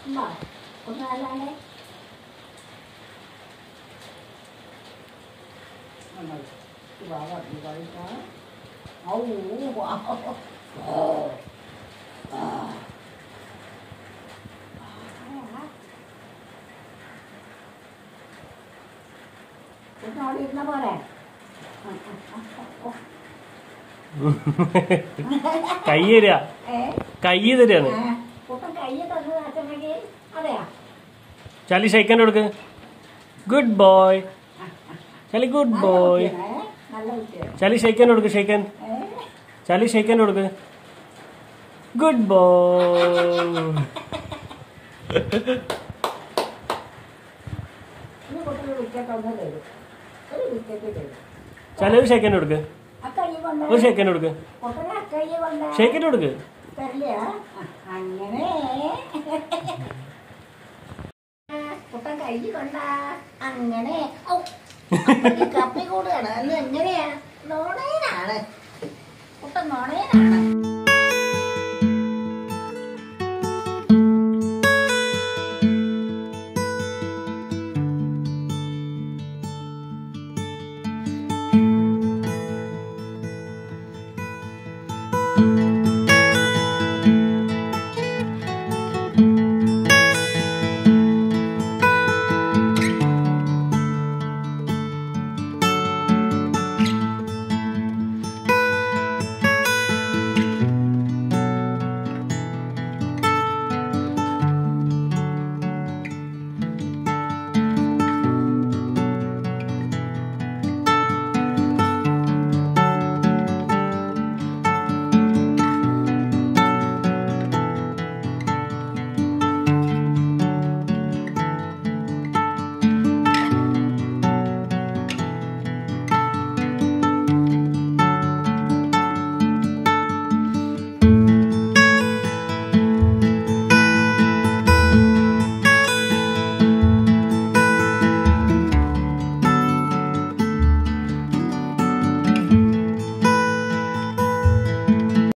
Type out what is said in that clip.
ഉമ്മാ, ഒന്ന് അല്ലാതെ അവിടെ ഇരുന്ന പോലെ കൈ തരിക ഏ കൈ തരികയാണ് ആ, കുട്ടൻ കൈ തന്നു വെച്ചിട്ടുണ്ടെങ്കിൽ അതെയാ ചാലി ഷെയ്ക്കാൻ കൊടുക്ക് ഗുഡ് ബോയ് ചാലി ഗുഡ് നല്ല ബോയ് കുട്ടിയാണ്, ഏ? നല്ല കുട്ടിയാണ് ചാലി ഷെയ്ക്കാൻ കൊടുക്ക് ഷെയ്ക്കാൻ ഏ? ചാലി ഷെയ്ക്കാൻ കൊടുക്ക് ഗുഡ് ബോയ് ഇനി കുട്ടന് വിക്കറ്റ് ഒന്ന് തരും ഒരു വിക്കറ്റ് തരും ചാലി ഒരു ഷെയ്ക്കാൻ കൊടുക്ക് ആ കൈ കൊണ്ട് ഒരു ഷെയ്ക്കാൻ കൊടുക്ക് കുട്ടനെ ആ കൈ കൊണ്ട് ഷെയ്ക്കാൻ കൊടുക്ക് തരില്ല അങ്ങനെ കുട്ടൻ കൈ കൊണ്ട അങ്ങനെ ഔ, അപ്പഴ് കപ്പി കൂടുകയാണ് അന്ന് എങ്ങനെയാ നോണേനാണ് കുട്ടൻ നോണേനാണ്